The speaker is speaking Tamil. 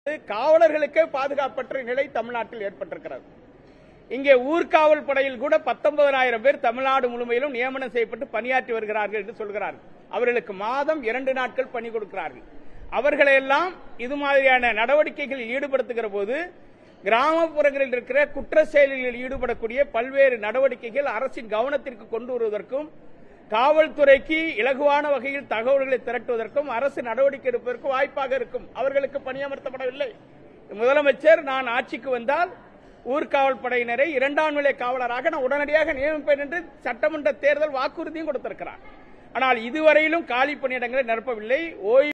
காவலர்களுக்கே பாதுகாப்பற்ற நிலை தமிழ்நாட்டில் ஏற்பட்டிருக்கிறது இங்கே ஊர்காவல் படையில் கூட பத்தொன்பதாயிரம் பேர் தமிழ்நாடு முழுமையிலும் நியமனம் செய்யப்பட்டு பணியாற்றி வருகிறார்கள் என்று சொல்கிறார்கள் அவர்களுக்கு மாதம் இரண்டு நாட்கள் பணி கொடுக்கிறார்கள் அவர்களையெல்லாம் இது மாதிரியான நடவடிக்கைகளில் ஈடுபடுத்துகிற போது கிராமப்புறங்களில் இருக்கிற குற்ற செயல்களில் ஈடுபடக்கூடிய பல்வேறு நடவடிக்கைகள் அரசின் கவனத்திற்கு கொண்டு வருவதற்கும் காவல்துறைக்கு இலகுவான வகையில் தகவல்களை திரட்டுவதற்கும் அரசு நடவடிக்கை எடுப்பதற்கு வாய்ப்பாக இருக்கும் அவர்களுக்கு பணியமர்த்தப்படவில்லை முதலமைச்சர் நான் ஆட்சிக்கு வந்தால் ஊர்காவல் படையினரை இரண்டாம் நிலை காவலராக நான் உடனடியாக நியமிப்பேன் என்று சட்டமன்ற தேர்தல் வாக்குறுதியும் கொடுத்திருக்கிறார் ஆனால் இதுவரையிலும் காலி பணியிடங்களை நிரப்பவில்லை ஓய்வு